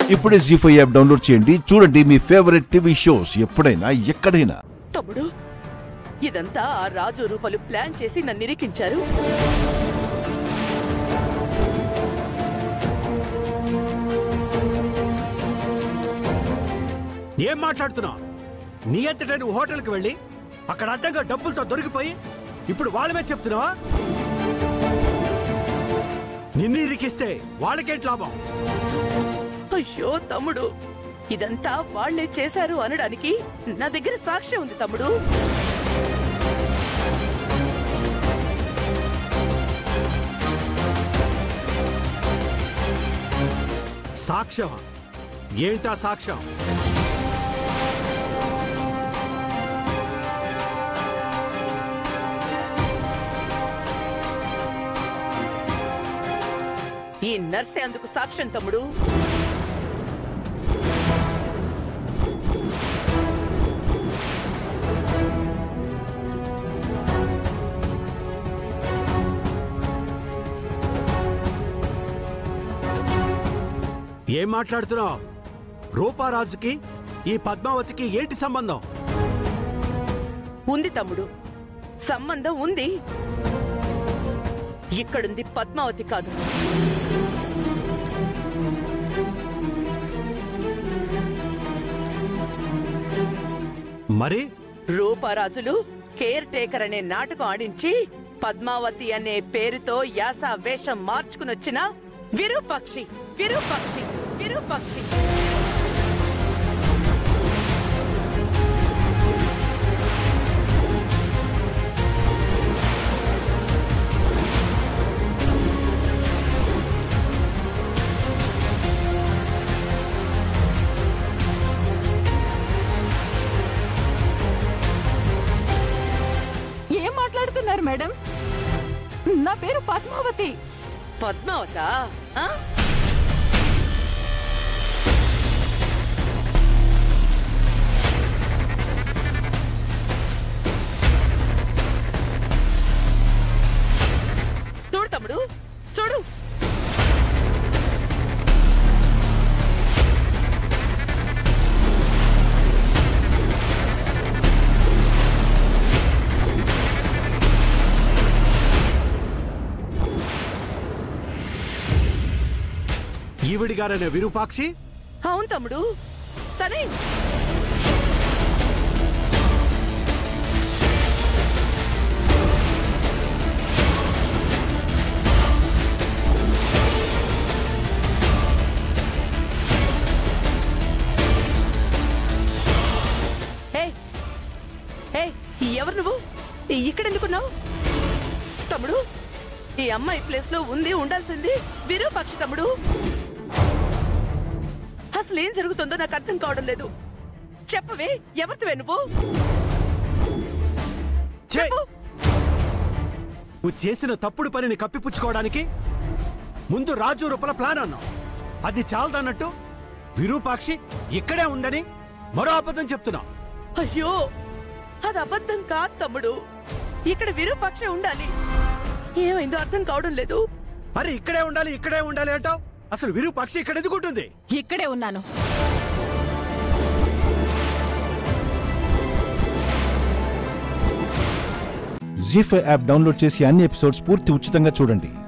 ఇప్పుడే G five app download చేయండి చూడండి మీ ఫేవరెట్ టీవీ షోస్ ఎప్పుడైనా ఎక్కడైనా తమ్ముడు ఇదంతా ఆ రాజు రూపలు ప్లాన్ చేసి నన్ను నిరికించారు ఏం మాట్లాడుతున్నావు నీ అంతటా నువ్వు హోటల్కి వెళ్ళి అక్కడ అడ్డంగా డబ్బులతో దొరికిపోయి ఇప్పుడు వాళ్ళ మీద చెప్తున్నావా నిన్ను ఇరికిస్తే వాళ్ళకేంటి లాభం అయ్యో తమ్ముడు ఇదంతా వాళ్లే చేశారు అనడానికి నా దగ్గర సాక్ష్యం ఉంది తమ్ముడు సాక్ష్యం ఏంటా సాక్ష్యం ఈ నర్సే అందుకు సాక్ష్యం తమ్ముడు ఏం మాట్లాడుతున్నావు రూపారాజుకి ఈ పద్మావతికి ఏంటి సంబంధం ఉంది తమ్ముడు సంబంధం ఉంది ఇక్కడుంది పద్మావతి కాదు మరి రూపరాజులు కేర్ టేకర్ అనే నాటకం ఆడించి పద్మావతి అనే పేరుతో యాస వేషం మార్చుకునొచ్చిన విరూపాక్షి విరూపాక్షి విరూపాక్షి ఏం మాట్లాడుతున్నారు మేడం నా పేరు పద్మావతి పద్మావత చూడు తమ్ముడు చూడు ఈవిడి గారనే విరూపాక్షి అవును తమ్ముడు తనే హే హే ఎవరు నువ్వు ఇక్కడ ఎందుకున్నావు తమ్ముడు ఈ అమ్మాయి ప్లేస్ లో ఉంది ఉండాల్సింది విరూపాక్షి తమ్ముడు అసలు ఏం జరుగుతుందో నాకు అర్థం కావడం లేదు చెప్పవే ఎవరితివే నువ్వు ఛే! చెప్పు నువ్వు చేసిన తప్పుడు పనిని కప్పిపుచ్చుకోవడానికి ముందు రాజు రూపల ప్లాన్ అన్నావు అది చాలదన్నట్టు విరూపాక్షి ఇక్కడే ఉందని మరో అబద్ధం చెప్తున్నావు అయ్యో అది అబద్ధం కాదు తమ్ముడు ఇక్కడ విరూపాక్ష ఉండాలి ఏమైందో అర్థం కావడం లేదు అరే ఇక్కడే ఉండాలి ఇక్కడే ఉండాలి అంటావు అసలు విరూపాక్షి ఇక్కడ ఎందుకుంటుంది ఇక్కడే ఉన్నాను జీ ఫైవ్ యాప్ డౌన్లోడ్ చేసి అన్ని ఎపిసోడ్స్ పూర్తి ఉచితంగా చూడండి